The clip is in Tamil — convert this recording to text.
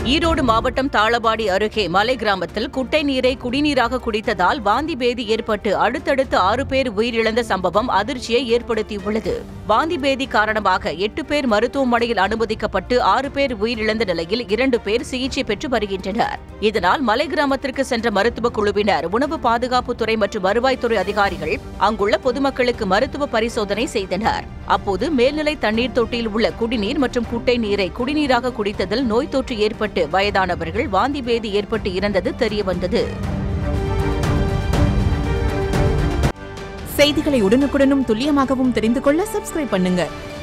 ஈரோடு மாவட்டம் தாளவாடி அருகே மலை கிராமத்தில் குட்டை நீரை குடிநீராக குடித்ததால் வாந்தி பேதி ஏற்பட்டு அடுத்தடுத்து ஆறு பேர் உயிரிழந்த சம்பவம் அதிர்ச்சியை ஏற்படுத்தியுள்ளது வாந்தி பேதி காரணமாக எட்டு பேர் மருத்துவமனையில் அனுமதிக்கப்பட்டு ஆறு பேர் உயிரிழந்த நிலையில் இரண்டு பேர் சிகிச்சை பெற்று வருகின்றனர் இதனால் மலை கிராமத்திற்கு சென்ற மருத்துவ குழுவினர் உணவு பாதுகாப்புத்துறை மற்றும் வருவாய்த்துறை அதிகாரிகள் அங்குள்ள பொதுமக்களுக்கு மருத்துவ பரிசோதனை செய்தனர் அப்போது மேல்நிலை தண்ணீர் தொட்டியில் உள்ள குடிநீர் மற்றும் குட்டை நீரை குடிநீராக குடித்ததில் நோய் தொற்று ஏற்பட்டு வயதானவர்கள் வாந்தி பேதி ஏற்பட்டு இறந்தது தெரியவந்தது செய்திகளை உடனுக்குடனும் துல்லியமாகவும் தெரிந்து கொள்ள சப்ஸ்கிரைப் பண்ணுங்க